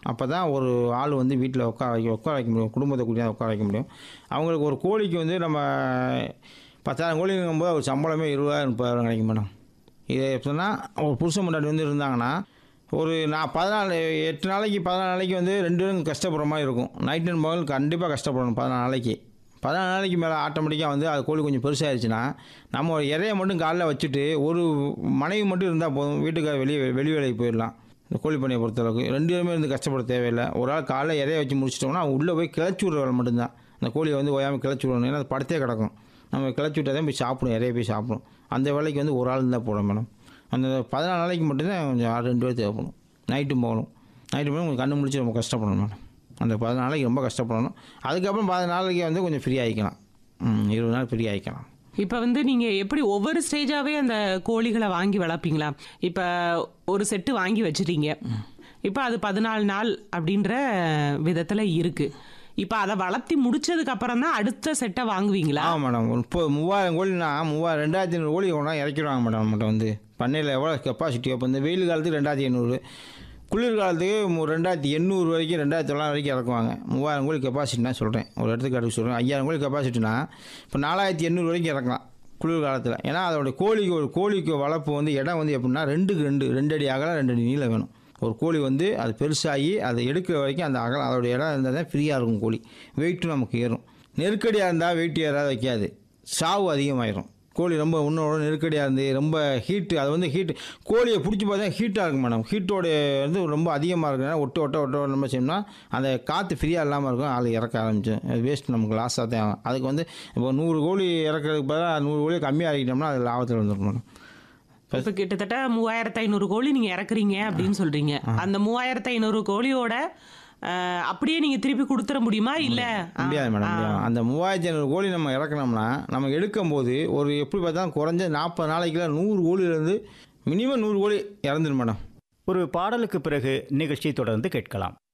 அப்போ தான் ஒரு ஆள் வந்து வீட்டில் உட்கார வைக்க உட்கார வைக்க முடியும் குடும்பத்தை கூட்டியாக உட்கார வைக்க முடியும் அவங்களுக்கு ஒரு கோழிக்கு வந்து நம்ம பத்தாயிரம் கோழிங்கும்போது ஒரு சம்பளமே இருபதாயிரம் முப்பதாயிரம் கிடைக்கும் மேடம் இது எப்படின்னா ஒரு புருஷன் முன்னாடி வந்து இருந்தாங்கன்னா ஒரு நான் பதினாலு எட்டு நாளைக்கு பதினாலு நாளைக்கு வந்து ரெண்டு பேரும் கஷ்டப்படுற மாதிரி இருக்கும் நைட் அண்ட் பகல் கண்டிப்பாக கஷ்டப்படணும் பதினாலு நாளைக்கு பதினாலு நாளைக்கு மேலே ஆட்டோமேட்டிக்காக வந்து அது கோழி கொஞ்சம் பெருசாகிடுச்சுன்னா நம்ம ஒரு இறைய மட்டும் காலைல வச்சுட்டு ஒரு மனைவி மட்டும் இருந்தால் போதும் வீட்டுக்கு வெளியே வெளி வேலைக்கு போயிடலாம் இந்த கோழி பண்ணையை பொறுத்தளவுக்கு ரெண்டு பேருமே இருந்து கஷ்டப்பட தேவையில்லை ஒரு ஆள் காலைல இறைய வச்சு முடிச்சிட்டோம்னா உள்ளே போய் கிளச்சி விட்ற வேலை மட்டும்தான் அந்த கோழியை வந்து ஓயாமல் கிளச்சி விடணும் ஏன்னா அது படுத்தே கிடக்கும் நம்ம கிளச்சி விட்டால் தான் போய் சாப்பிடும் இறைய போய் சாப்பிடும் அந்த வேலைக்கு வந்து ஒரு ஆள் இருந்தால் போடும் மேடம் அந்த பதினாலு நாளைக்கு மட்டும்தான் கொஞ்சம் ஆறு ரெண்டு பேர் தேவைப்படும் நைட்டும் போகணும் நைட்டு போகணும் கொஞ்சம் கண்ணு முடிச்சு ரொம்ப கஷ்டப்படணும் மேடம் அந்த பதினாலு நாளைக்கு ரொம்ப கஷ்டப்படணும் அதுக்கப்புறம் பதினாலு நாளைக்கு வந்து கொஞ்சம் ஃப்ரீ ஆகிக்கலாம் ம், இருபது நாள் ஃப்ரீ ஆகிக்கலாம் இப்போ வந்து நீங்கள் எப்படி ஒவ்வொரு ஸ்டேஜாகவே அந்த கோழிகளை வாங்கி வளர்ப்பீங்களா இப்போ ஒரு செட்டு வாங்கி வச்சிட்டீங்க இப்போ அது பதினாலு நாள் அப்படின்ற விதத்தில் இருக்குது இப்போ அதை வளர்த்தி முடிச்சதுக்கு அப்புறம் தான் அடுத்த செட்டை வாங்குவீங்களா ஆமாம் மேடம் இப்போ மூவாயிரம் கோழினா மூவாயிரம் ரெண்டாயிரத்தி ஐநூறு கோழி கொண்டா இறக்கிடுவாங்க மேடம் நம்மகிட்ட வந்து பண்ணையில் எவ்வளோ கெப்பாசிட்டி இப்போ இந்த வெயில் காலத்துக்கு ரெண்டாயிரத்தி ஐநூறு குளிர் காலத்துக்கு மு- ரெண்டாயிரத்தி எண்ணூறு வரைக்கும் ரெண்டாயிரத்தி தொள்ளாயிரம் வரைக்கும் இறக்குவாங்க மூவாயிரம் கோழி கெப்பாசிட்டினா சொல்கிறேன் ஒரு இடத்துக்கு சொல்கிறேன் ஐயாயிரம் கோழி கெப்பாசிட்டினா இப்போ நாலாயிரத்தி எண்ணூறு வரைக்கும் இறக்கலாம் குளிர் காலத்தில் ஏன்னா அதோட கோழிக்கு ஒரு கோழிக்கு வளர்ப்பு வந்து இடம் வந்து எப்படின்னா ரெண்டுக்கு ரெண்டு ரெண்டு அடி அகலம் ரெண்டு அடி நீளம் வேணும் ஒரு கோழி வந்து அது பெருசாகி அதை எடுக்கிற வரைக்கும் அந்த அகலம் அதோட இடம் இருந்தால் தான் ஃப்ரீயாக இருக்கும் கோழி வெயிட்டும் நமக்கு ஏறும் நெருக்கடியாக இருந்தால் வெயிட் ஏறாத வைக்காது சாவு அதிகமாயிரும் கோழி ரொம்ப உன்னோட நெருக்கடியாக இருந்து ரொம்ப ஹீட்டு அது வந்து ஹீட்டு கோழியை பிடிச்சி பார்த்தா ஹீட்டாக இருக்கும் மேடம் ஹீட்டோட வந்து ரொம்ப அதிகமாக இருக்குன்னா ஒட்டு ஒட்ட ஒட்ட ஒட்ட நம்ம செய்யணும்னா அந்த காற்று ஃப்ரீயாக இல்லாமல் இருக்கும் ஆள் இறக்க ஆரம்பிச்சு வேஸ்ட் நமக்கு லாஸாக தான் ஆகும் அதுக்கு வந்து இப்போ நூறு கோழி இறக்கிறதுக்கு பதிலாக நூறு கோழி கம்மியாக இறக்கிட்டோம்னா அது லாபத்தில் வந்துடும் மேடம் இப்போ கிட்டத்தட்ட மூவாயிரத்து ஐநூறு கோழி நீங்கள் இறக்குறீங்க அப்படின்னு சொல்கிறீங்க அந்த மூவாயிரத்து ஐநூறு கோழியோட அஹ், அப்படியே நீங்கள் திருப்பி கொடுத்துட முடியுமா இல்லை முடியாது மேடம் முடியாது அந்த மூவாயிரத்தி ஐநூறு கோழி நம்ம இறக்கணும்னா நம்ம எடுக்கும்போது ஒரு எப்படி பார்த்தாலும் குறைஞ்ச நாற்பது நாளைக்குள்ள நூறு கோழியிலேருந்து மினிமம் நூறு கோழி இறந்துடும் மேடம் ஒரு பாடலுக்கு பிறகு நிகழ்ச்சி தொடர்ந்து கேட்கலாம்